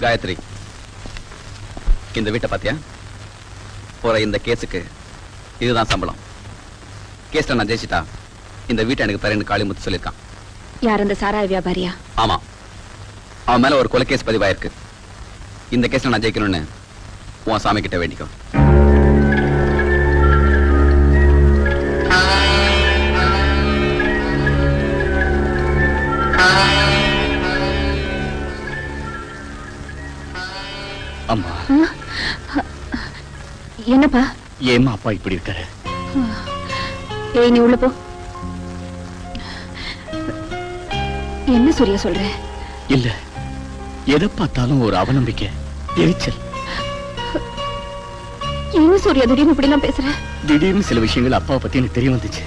காயத்ரி இந்த வீட்டை பாத்தியா போற இந்த கேஸுக்கு இதுதான் சம்பளம் கேஸ்ல நான் ஜெயிச்சிட்டா இந்த வீட்டை எனக்கு தரேன்னு காளிமுத்து சொல்லியிருக்கான் யார் அந்த சாராய வியாபாரியா ஆமா அவன் மேல ஒரு கொலை கேஸ் பதிவாயிருக்கு இந்த கேஸ்ல நான் ஜெயிக்கணும்னு உன் சாமி கிட்ட வேண்டிக்கோ அம்மா என்னப்பா ஏம்மா அப்பா இப்படி இருக்காரு ஏய் நீ உள்ள போ என்ன சூர்யா சொல்ற இல்ல எதை பார்த்தாலும் ஒரு அவநம்பிக்கை எரிச்சல் என்ன சூர்யா திடீர்னு இப்படி எல்லாம் பேசுற திடீர்னு சில விஷயங்கள் அப்பாவை பத்தி எனக்கு தெரிய வந்துச்சு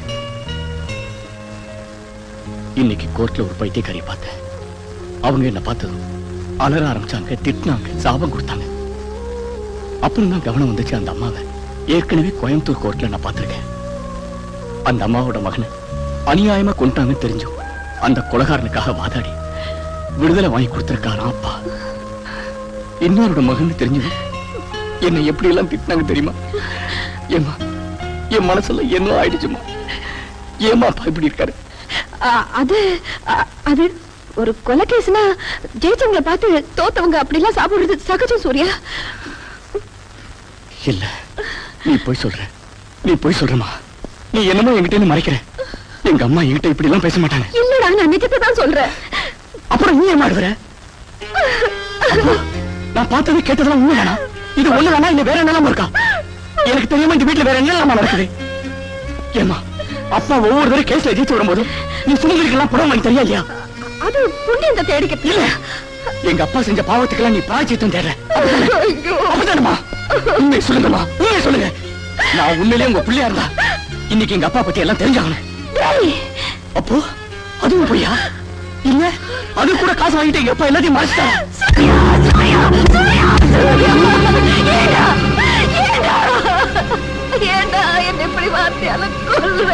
இன்னைக்கு கோர்ட்ல ஒரு பைத்தியக்காரியை பார்த்தேன் அவங்க என்ன பார்த்ததும் அலற ஆரம்பிச்சாங்க திட்டினாங்க சாபம் கொடுத்தாங்க அப்புறம் தான் கவனம் வந்துச்சு அந்த அம்மாவை ஏற்கனவே கோயம்புத்தூர் கோர்ட்ல நான் பார்த்திருக்கேன் அந்த அம்மாவோட மகனை அநியாயமா கொண்டாங்கன்னு தெரிஞ்சும் அந்த கொலகாரனுக்காக வாதாடி விடுதலை வாங்கி கொடுத்திருக்காராம் அப்பா இன்னொருட மகன் தெரிஞ்சது என்னை எப்படி எல்லாம் திட்டினாங்க தெரியுமா ஏமா என் மனசுல என்ன ஆயிடுச்சுமா ஏமா அப்பா இப்படி இருக்காரு ஆ, அது ஆ, அது ஒரு கொலை கேஸ்னா ஜெயிச்சவங்களை பார்த்து தோத்தவங்க அப்படி எல்லாம் சாப்பிடுறது சகஜம் சூர்யா இல்ல நீ போய் சொல்ற நீ போய் சொல்றமா நீ என்னமோ என்கிட்ட இருந்து மறைக்கிற எங்க அம்மா என்கிட்ட இப்படி எல்லாம் பேச மாட்டாங்க இல்லடா நான் நிஜத்தை தான் சொல்றேன் அப்புறம் நீ ஏன் மாடுவர நான் பார்த்தது கேட்டதெல்லாம் உண்மை வேணா இது ஒண்ணு வேணா இல்ல வேற என்னெல்லாம் இருக்கா எனக்கு தெரியாம இந்த வீட்டுல வேற என்னெல்லாம் நடக்குது ஏமா அப்பா ஒவ்வொரு தடவை கேஸ்ல ஜெயிச்சு வரும்போது நீ சுமந்திரிக்கெல்லாம் புறம் வாங்கி தெரியா இல்லையா அது புண்ணியத்தை தேடிக்க இல்ல எங்க அப்பா செஞ்ச பாவத்துக்கெல்லாம் நீ பிராய்ச்சித்தம் தேடுற ஐயோ. அப்படிதானமா உண்மை சொல்லுங்கம்மா உண்மை சொல்லுங்க நான் உண்மையிலேயே உங்க பிள்ளையா இருந்தா இன்னைக்கு எங்க அப்பா பத்தி எல்லாம் தெரிஞ்சாகணும் டேய், அப்போ அதுவும் பொய்யா இல்ல அது கூட காசு வாங்கிட்டு எங்க அப்பா எல்லாத்தையும் மறைச்சிட்டாங்க ஏண்டா என்ன இப்படி வார்த்தையால கொல்ற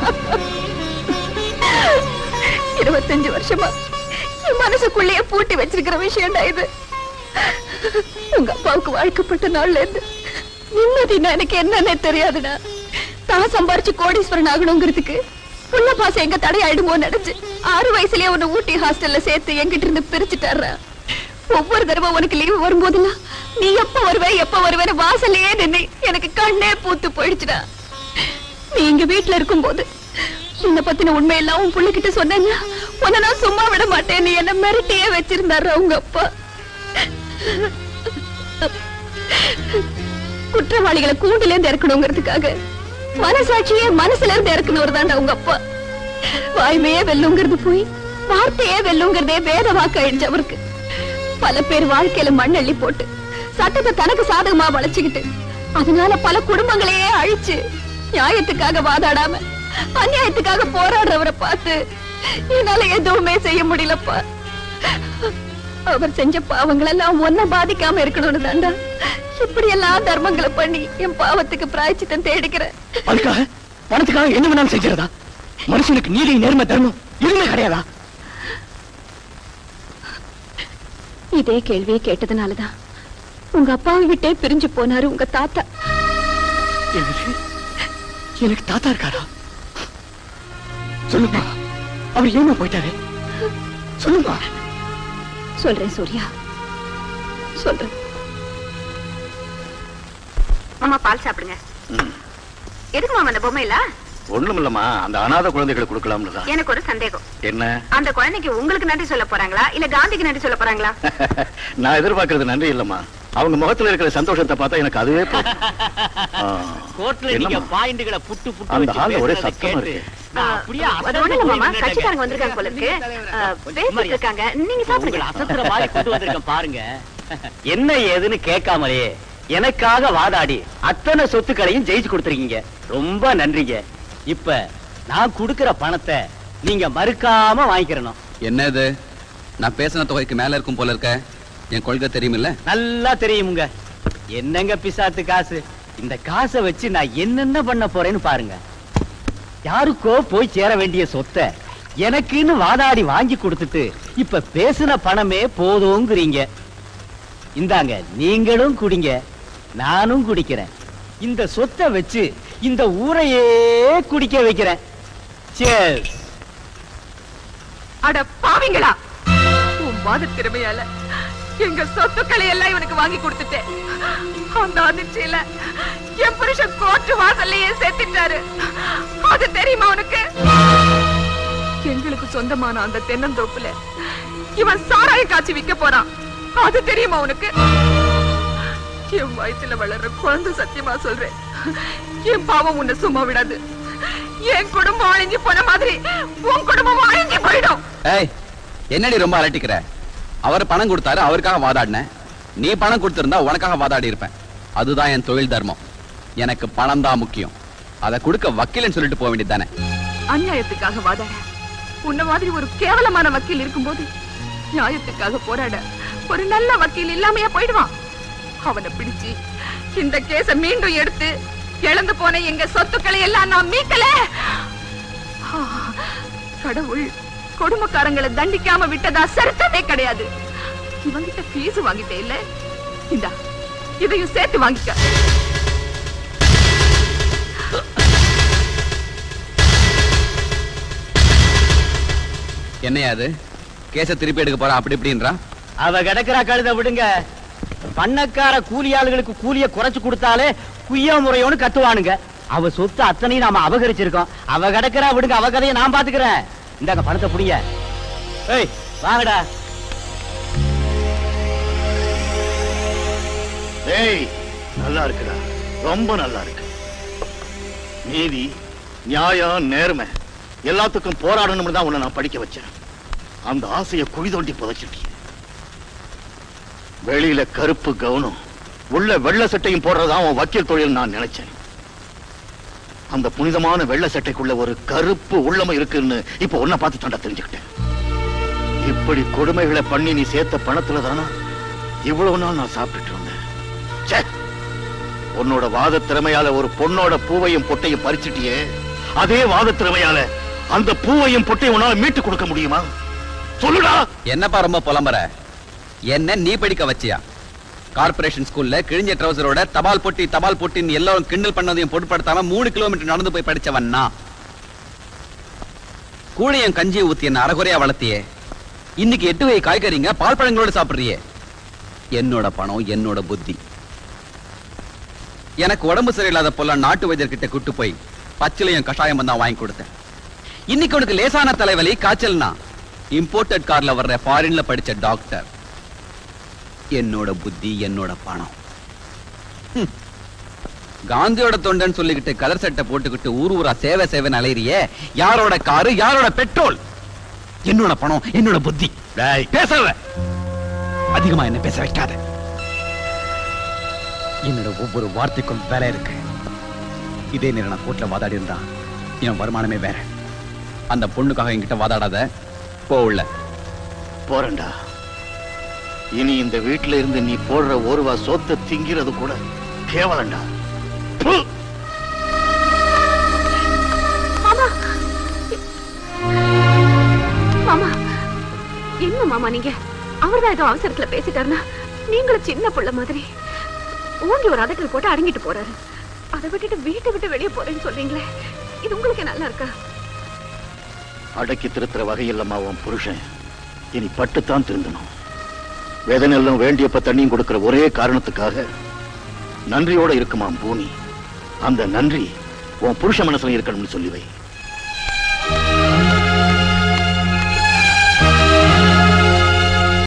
இருபத்தஞ்சு வருஷமா என் மனசுக்குள்ளேயே பூட்டி வச்சிருக்கிற விஷயம்டா இது உங்க அப்பாவுக்கு வாழ்க்கப்பட்ட நாள்ல இருந்து நிம்மதினா எனக்கு என்னன்னே தெரியாதுடா தான் சம்பாரிச்சு கோடீஸ்வரன் ஆகணுங்கிறதுக்கு புள்ள பாசம் எங்க தடையாயிடுமோ நினைச்சு ஆறு வயசுலயே உன்னை ஊட்டி ஹாஸ்டல்ல சேர்த்து என்கிட்ட இருந்து பிரிச்சுட்டாரா ஒவ்வொரு தடவை உனக்கு லீவு வரும்போதெல்லாம் நீ எப்ப வருவே எப்ப வருவேன்னு வாசல்லையே நின்னு எனக்கு கண்ணே பூத்து போயிடுச்சுடா நீ இங்க வீட்டுல இருக்கும்போது என்ன பத்தின உண்மையெல்லாம் உன் புள்ளைகிட்ட சொன்னேன்னா உன்னை நான் சும்மா விட மாட்டேன் நீ என்ன மிரட்டியே வச்சிருந்தாரு உங்க அப்பா குற்றவாளிகளை கூண்டுல இருந்து இறக்கணுங்கிறதுக்காக மனசாட்சியே மனசுல இருந்து இறக்கணும் தான்டா உங்க அப்பா வாய்மையே வெல்லுங்கிறது போய் வார்த்தையே வெல்லுங்கிறதே வேத வாக்கு ஆயிடுச்சு அவருக்கு பல பேர் வாழ்க்கையில மண் அள்ளி போட்டு சட்டத்தை தனக்கு சாதகமா வளைச்சுக்கிட்டு அதனால பல குடும்பங்களையே அழிச்சு நியாயத்துக்காக வாதாடாம அநியாயத்துக்காக போராடுறவரை பார்த்து என்னால எதுவுமே செய்ய முடியலப்பா அவர் செஞ்ச பாவங்கள் எல்லாம் ஒன்ன பாதிக்காம இருக்கணும்னு தாண்டா இப்படி எல்லாம் தர்மங்களை பண்ணி என் பாவத்துக்கு பிராய்ச்சித்தம் தேடிக்கிறேன் அதுக்காக பணத்துக்காக என்ன வேணாலும் செஞ்சிருதா மனுஷனுக்கு நீதி நேர்மை தர்மம் எதுவுமே கிடையாதா இதே கேள்வியை கேட்டதுனாலதான் உங்க அப்பாவை விட்டே பிரிஞ்சு போனாரு உங்க தாத்தா எனக்கு எனக்கு தாத்தா இருக்காரா சொல்லுமா அவர் ஏமா போயிட்டாரு சொல்லுமா சொல்றேன் சூர்யா சொல்றேன் மாமா பால் சாப்பிடுங்க எதுக்கு மாமா அந்த பொம்மையில ஒண்ணும் இல்லம்மா அந்த அனாதை குழந்தைகளை கொடுக்கலாம்னு தான் எனக்கு ஒரு சந்தேகம் என்ன அந்த குழந்தைக்கு உங்களுக்கு நன்றி சொல்ல போறாங்களா இல்ல காந்திக்கு நன்றி சொல்ல போறாங்களா நான் எதிர்பார்க்கறது நன்றி இல்லம்மா அவங்க முகத்துல இருக்கிற சந்தோஷத்தை பார்த்தா எனக்கு அதுவே போதும். ஆ. கோர்ட்ல நீங்க என்னம்மா? பாயிண்ட்களை புட்டு புட்டு அந்த வச்சு hall ஒரே பேசுறதை சத்தமா கேட்டு இருக்கு. நான் அப்படியே அது அசந்து ஒண்ணும் இல்ல மாமா போய் கட்சிக்காரங்க நின்னுட்டேங்க. வந்திருக்காங்க போல இருக்கு அஹ், பேசிட்டு சும்மாரியா? இருக்காங்க நீங்க உங்களை சாப்பிடுங்க அசத்துற மாதிரி கொண்டு வந்திருக்கேன் பாருங்க என்ன ஏதுன்னு கேட்காமலே எனக்காக வாதாடி அத்தனை சொத்துக்களையும் ஜெயிச்சு கொடுத்துருக்கீங்க ரொம்ப நன்றிங்க இப்ப நான் கொடுக்கிற பணத்தை நீங்க மறுக்காம வாங்கிக்கிறணும் என்ன இது நான் பேசின தொகைக்கு மேல இருக்கும் போல இருக்க என் கொள்கை தெரியுமில்ல நல்லா தெரியுமுங்க என்னங்க பிசாத்து காசு இந்த காசை வச்சு நான் என்னென்ன பண்ண போறேன்னு பாருங்க யாருக்கோ போய் சேர வேண்டிய சொத்தை எனக்குன்னு வாதாடி வாங்கி கொடுத்துட்டு இப்ப பேசின பணமே போதுங்கிறீங்க இந்தாங்க நீங்களும் குடிங்க நானும் குடிக்கிறேன் இந்த சொத்தை வச்சு இந்த ஊரையே குடிக்க வைக்கிறேன் Cheers. அட பாவிங்களா உன் வாத திறமையால எங்க சொத்துக்களை எல்லாம் இவனுக்கு வாங்கி கொடுத்துட்டேன் அந்த அதிர்ச்சியில என் புருஷன் கோர்ட்டு வாசல்லையே செத்துட்டாரு அது தெரியுமா உனக்கு எங்களுக்கு சொந்தமான அந்த தென்னந்தோப்புல இவன் சாராய காய்ச்சி விற்க போறான் அது தெரியுமா உனக்கு என் வயித்துல வளர்ற குழந்தை சத்தியமா சொல்றேன் என் பாவம் உன்னை சும்மா விடாது என் குடும்பம் அழிஞ்சு போன மாதிரி உன் குடும்பம் அழிஞ்சு போயிடும் ஏய் என்னடி ரொம்ப அலட்டிக்கிற அவர் பணம் கொடுத்தாரு அவருக்காக வாதாடினேன் நீ பணம் கொடுத்திருந்தா உனக்காக வாதாடி இருப்பேன் அதுதான் என் தொழில் தர்மம் எனக்கு பணம் தான் முக்கியம் அதை கொடுக்க வக்கீலன்னு சொல்லிட்டு போக வேண்டியது தானே அநியாயத்துக்காக வாதாட உன்ன மாதிரி ஒரு கேவலமான வக்கீல் இருக்கும்போது நியாயத்துக்காக போராட ஒரு நல்ல வக்கீல் இல்லாமையா போயிடுவான் அவனை பிடிச்சு இந்த கேஸ மீண்டும் எடுத்து இழந்து போன எங்க சொத்துக்களை எல்லாம் நான் மீட்கல ஆ, கடவுள் கொடுமைக்காரங்களை தண்டிக்காம விட்டதா சரித்தமே கிடையாது இவங்கிட்ட ஃபீஸ் வாங்கிட்டே இல்ல இந்தா இதையும் சேர்த்து வாங்கிக்க என்னையா அது கேஸை திருப்பி எடுக்க போறா அப்படி இப்படின்றா அவ கிடக்குறா கழுத விடுங்க பண்ணக்கார கூலி ஆளுகளுக்கு கூலிய குறைச்சு கொடுத்தாலே குய்யா முறையோன்னு கத்துவானுங்க அவ சொத்து அத்தனையும் நாம அபகரிச்சிருக்கோம் அவ கிடக்குறா விடுங்க அவ கதையை நான் பாத்துக்கிறேன் இந்தாங்க பணத்தை புடிங்க ஏய் வாங்கடா டேய் நல்லா இருக்குடா ரொம்ப நல்லா இருக்கு நீதி நியாயம் நேர்மை எல்லாத்துக்கும் போராடணும்னு தான் உன்னை நான் படிக்க வச்சேன் அந்த ஆசையை குழி தோண்டி புதைச்சிட்டிய வெளியில கருப்பு கவுனம் உள்ள வெள்ளை சட்டையும் போடுறதா உன் வக்கீல் தொழில் நான் நினைச்சேன் அந்த புனிதமான வெள்ளை சட்டைக்குள்ள ஒரு கருப்பு உள்ளம இருக்குன்னு இப்ப உன்னை பார்த்து தாண்டா தெரிஞ்சுக்கிட்டேன் இப்படி கொடுமைகளை பண்ணி நீ சேர்த்த பணத்துல தானா இவ்வளவு நாள் நான் சாப்பிட்டுட்டு இருந்தேன் ச்சே! உன்னோட வாத திறமையால ஒரு பொண்ணோட பூவையும் பொட்டையும் பறிச்சிட்டியே அதே வாத திறமையால அந்த பூவையும் பொட்டையும் உன்னால மீட்டு கொடுக்க முடியுமா சொல்லுடா என்னப்பா ரொம்ப புலம்புற என்ன நீ படிக்க வச்சியா கார்ப்பரேஷன் ஸ்கூல்ல கிழிஞ்ச ட்ரௌசரோட தபால் பொட்டி தபால் பொட்டின்னு எல்லாரும் கிண்டல் பண்ணதையும் பொருட்படுத்தாம மூணு கிலோமீட்டர் நடந்து போய் படிச்சவன் நான் கூழையும் கஞ்சியை ஊத்தி என்ன அறகுறையா வளர்த்தியே இன்னைக்கு எட்டு வகை காய்கறிங்க பால் பழங்களோட சாப்பிடுறியே என்னோட பணம் என்னோட புத்தி எனக்கு உடம்பு சரியில்லாத போல நாட்டு வைத்தியர்கிட்ட கூட்டு போய் பச்சிலையும் கஷாயம் தான் வாங்கி கொடுத்தேன் இன்னைக்கு உனக்கு லேசான தலைவலி காய்ச்சல்னா இம்போர்ட்டட் கார்ல வர்ற ஃபாரின்ல படிச்ச டாக்டர் என்னோட புத்தி என்னோட பணம் ஹம். காந்தியோட தொண்டன் சொல்லிக்கிட்டு கலர் சட்டை போட்டுக்கிட்டு ஊர் ஊரா சேவை சேவைன்னு அலையிறியே யாரோட காரு யாரோட பெட்ரோல் என்னோட பணம் என்னோட புத்தி டேய் பேசல அதிகமா என்ன பேச வைக்காத என்னோட ஒவ்வொரு வார்த்தைக்கும் வேலை இருக்கு இதே நேரம் நான் கோர்ட்ல வாதாடி இருந்தா என் வருமானமே வேற அந்த பொண்ணுக்காக என்கிட்ட வாதாடாத போ உள்ள போறேன்டா இனி இந்த வீட்டுல இருந்து நீ போடுற ஒருவா சொத்தை திங்கிறது கூட கேவலண்டா ப்பு! மாமா மாமா என்ன மாமா நீங்க அவர்தான் ஏதோ அவசரத்துல பேசிட்டாருன்னா நீங்களும் சின்ன புள்ள மாதிரி ஓங்கி ஒரு அதட்டல் போட்டு அடங்கிட்டு போறாரு அதை விட்டுட்டு வீட்டை விட்டு வெளியே போறேன்னு சொல்றீங்களே இது உங்களுக்கு நல்லா இருக்கா அடக்கி திருத்துற வகையில்லம்மா உன் புருஷன் இனி பட்டுத்தான் திருந்தணும் வேதனையெல்லாம் வேண்டியப்ப தண்ணியும் கொடுக்கிற ஒரே காரணத்துக்காக நன்றியோட இருக்குமாம் பூமி அந்த நன்றி உன் புருஷ மனசுல இருக்கணும்னு சொல்லி வை